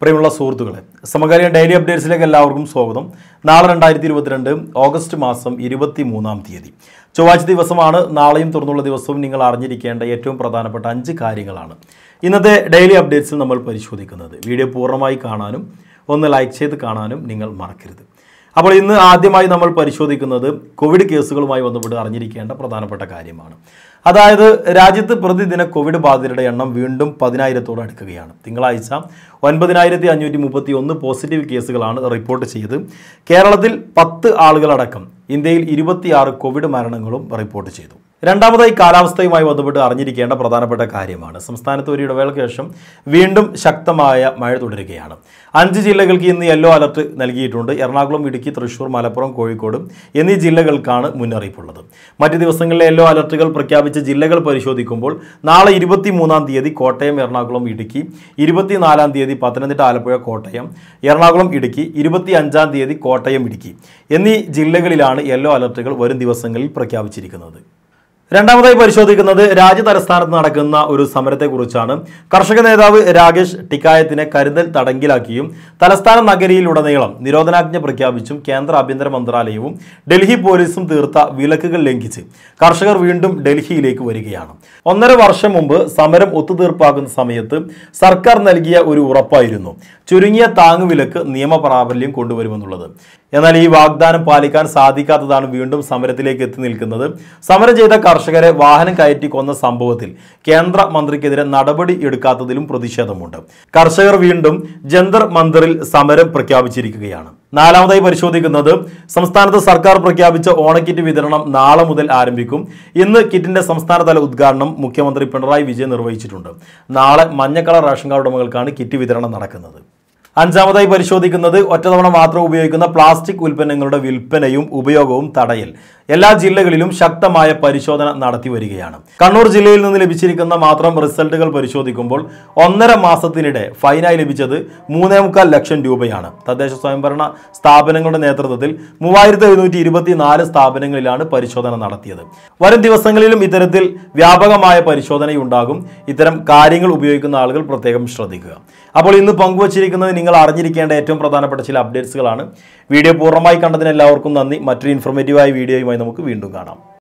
പ്രിയമുള്ള സുഹൃത്തുക്കളെ സമകാലിക ഡെയിലി അപ്ഡേറ്റ്സിലേക്ക് എല്ലാവർക്കും സ്വാഗതം നാളെ രണ്ടായിരത്തി ഇരുപത്തിരണ്ട് ഓഗസ്റ്റ് മാസം ഇരുപത്തി മൂന്നാം തീയതി ചൊവ്വാഴ്ച ദിവസമാണ് നാളെയും തുറന്നുള്ള ദിവസവും നിങ്ങൾ അറിഞ്ഞിരിക്കേണ്ട ഏറ്റവും പ്രധാനപ്പെട്ട അഞ്ച് കാര്യങ്ങളാണ് ഇന്നത്തെ ഡെയിലി അപ്ഡേറ്റ്സിൽ നമ്മൾ പരിശോധിക്കുന്നത് വീഡിയോ പൂർണ്ണമായി കാണാനും ഒന്ന് ലൈക്ക് ചെയ്ത് കാണാനും നിങ്ങൾ മറക്കരുത് അപ്പോൾ ഇന്ന് ആദ്യമായി നമ്മൾ പരിശോധിക്കുന്നത് കോവിഡ് കേസുകളുമായി ബന്ധപ്പെട്ട് അറിഞ്ഞിരിക്കേണ്ട പ്രധാനപ്പെട്ട കാര്യമാണ് അതായത് രാജ്യത്ത് പ്രതിദിന കോവിഡ് ബാധിതരുടെ എണ്ണം വീണ്ടും പതിനായിരത്തോട് അടുക്കുകയാണ് തിങ്കളാഴ്ച ഒൻപതിനായിരത്തി അഞ്ഞൂറ്റി മുപ്പത്തി ഒന്ന് പോസിറ്റീവ് കേസുകളാണ് റിപ്പോർട്ട് ചെയ്ത് കേരളത്തിൽ പത്ത് ആളുകളടക്കം ഇന്ത്യയിൽ ഇരുപത്തിയാറ് കോവിഡ് മരണങ്ങളും റിപ്പോർട്ട് ചെയ്തു രണ്ടാമതായി കാലാവസ്ഥയുമായി ബന്ധപ്പെട്ട് അറിഞ്ഞിരിക്കേണ്ട പ്രധാനപ്പെട്ട കാര്യമാണ് സംസ്ഥാനത്ത് ഒരു ഇടവേളയ്ക്ക് ശേഷം വീണ്ടും ശക്തമായ മഴ തുടരുകയാണ് അഞ്ച് ജില്ലകൾക്ക് ഇന്ന് യെല്ലോ അലർട്ട് നൽകിയിട്ടുണ്ട് എറണാകുളം ഇടുക്കി തൃശൂർ മലപ്പുറം കോഴിക്കോട് എന്നീ ജില്ലകൾക്കാണ് മുന്നറിയിപ്പുള്ളത് മറ്റ് ദിവസങ്ങളിലെ യെല്ലോ അലർട്ടുകൾ പ്രഖ്യാപിച്ച ജില്ലകൾ പരിശോധിക്കുമ്പോൾ നാളെ ഇരുപത്തി മൂന്നാം തീയതി കോട്ടയം എറണാകുളം ഇടുക്കി ഇരുപത്തിനാലാം തീയതി പത്തനംതിട്ട ആലപ്പുഴ കോട്ടയം എറണാകുളം ഇടുക്കി ഇരുപത്തി അഞ്ചാം തീയതി കോട്ടയം ഇടുക്കി എന്നീ ജില്ലകളിലാണ് യെല്ലോ അലർട്ടുകൾ വരും ദിവസങ്ങളിൽ പ്രഖ്യാപിച്ചിരിക്കുന്നത് രണ്ടാമതായി പരിശോധിക്കുന്നത് രാജ്യ തലസ്ഥാനത്ത് നടക്കുന്ന ഒരു സമരത്തെക്കുറിച്ചാണ് കർഷക നേതാവ് രാകേഷ് ടിക്കായത്തിനെ കരുതൽ തടങ്കിലാക്കിയും തലസ്ഥാന നഗരിയിലുടനീളം നിരോധനാജ്ഞ പ്രഖ്യാപിച്ചും കേന്ദ്ര ആഭ്യന്തര മന്ത്രാലയവും ഡൽഹി പോലീസും തീർത്ത വിലക്കുകൾ ലംഘിച്ച് കർഷകർ വീണ്ടും ഡൽഹിയിലേക്ക് വരികയാണ് ഒന്നര വർഷം മുമ്പ് സമരം ഒത്തുതീർപ്പാക്കുന്ന സമയത്ത് സർക്കാർ നൽകിയ ഒരു ഉറപ്പായിരുന്നു ചുരുങ്ങിയ താങ്ങുവിലക്ക് നിയമപ്രാബല്യം കൊണ്ടുവരുമെന്നുള്ളത് എന്നാൽ ഈ വാഗ്ദാനം പാലിക്കാൻ സാധിക്കാത്തതാണ് വീണ്ടും സമരത്തിലേക്ക് എത്തി നിൽക്കുന്നത് സമരം ചെയ്ത കർഷകരെ വാഹനം കയറ്റി കൊന്ന സംഭവത്തിൽ കേന്ദ്ര മന്ത്രിക്കെതിരെ നടപടി എടുക്കാത്തതിലും പ്രതിഷേധമുണ്ട് കർഷകർ വീണ്ടും ജന്തർ മന്ദിറിൽ സമരം പ്രഖ്യാപിച്ചിരിക്കുകയാണ് നാലാമതായി പരിശോധിക്കുന്നത് സംസ്ഥാനത്ത് സർക്കാർ പ്രഖ്യാപിച്ച ഓണക്കിറ്റ് വിതരണം നാളെ മുതൽ ആരംഭിക്കും ഇന്ന് കിറ്റിന്റെ സംസ്ഥാനതല ഉദ്ഘാടനം മുഖ്യമന്ത്രി പിണറായി വിജയൻ നിർവഹിച്ചിട്ടുണ്ട് നാളെ മഞ്ഞക്കളർ റേഷൻ കാർഡ് ഉടമകൾക്കാണ് കിറ്റ് വിതരണം നടക്കുന്നത് അഞ്ചാമതായി പരിശോധിക്കുന്നത് ഒറ്റതവണ മാത്രം ഉപയോഗിക്കുന്ന പ്ലാസ്റ്റിക് ഉൽപ്പന്നങ്ങളുടെ വിൽപ്പനയും ഉപയോഗവും തടയൽ എല്ലാ ജില്ലകളിലും ശക്തമായ പരിശോധന നടത്തി വരികയാണ് കണ്ണൂർ ജില്ലയിൽ നിന്ന് ലഭിച്ചിരിക്കുന്ന മാത്രം റിസൾട്ടുകൾ പരിശോധിക്കുമ്പോൾ ഒന്നര മാസത്തിനിടെ ഫൈനായി ലഭിച്ചത് മൂന്നേ മുക്കാൽ ലക്ഷം രൂപയാണ് തദ്ദേശ സ്വയംഭരണ സ്ഥാപനങ്ങളുടെ നേതൃത്വത്തിൽ മൂവായിരത്തി എഴുന്നൂറ്റി ഇരുപത്തിനാല് സ്ഥാപനങ്ങളിലാണ് പരിശോധന നടത്തിയത് വരും ദിവസങ്ങളിലും ഇത്തരത്തിൽ വ്യാപകമായ പരിശോധനയുണ്ടാകും ഇത്തരം കാര്യങ്ങൾ ഉപയോഗിക്കുന്ന ആളുകൾ പ്രത്യേകം ശ്രദ്ധിക്കുക അപ്പോൾ ഇന്ന് പങ്കുവച്ചിരിക്കുന്നത് നിങ്ങൾ അറിഞ്ഞിരിക്കേണ്ട ഏറ്റവും പ്രധാനപ്പെട്ട ചില അപ്ഡേറ്റ്സുകളാണ് വീഡിയോ പൂർണ്ണമായി കണ്ടതിന് എല്ലാവർക്കും നന്ദി മറ്റൊരു ഇൻഫോർമേറ്റീവായ വീഡിയോയുമായി നമുക്ക് വീണ്ടും കാണാം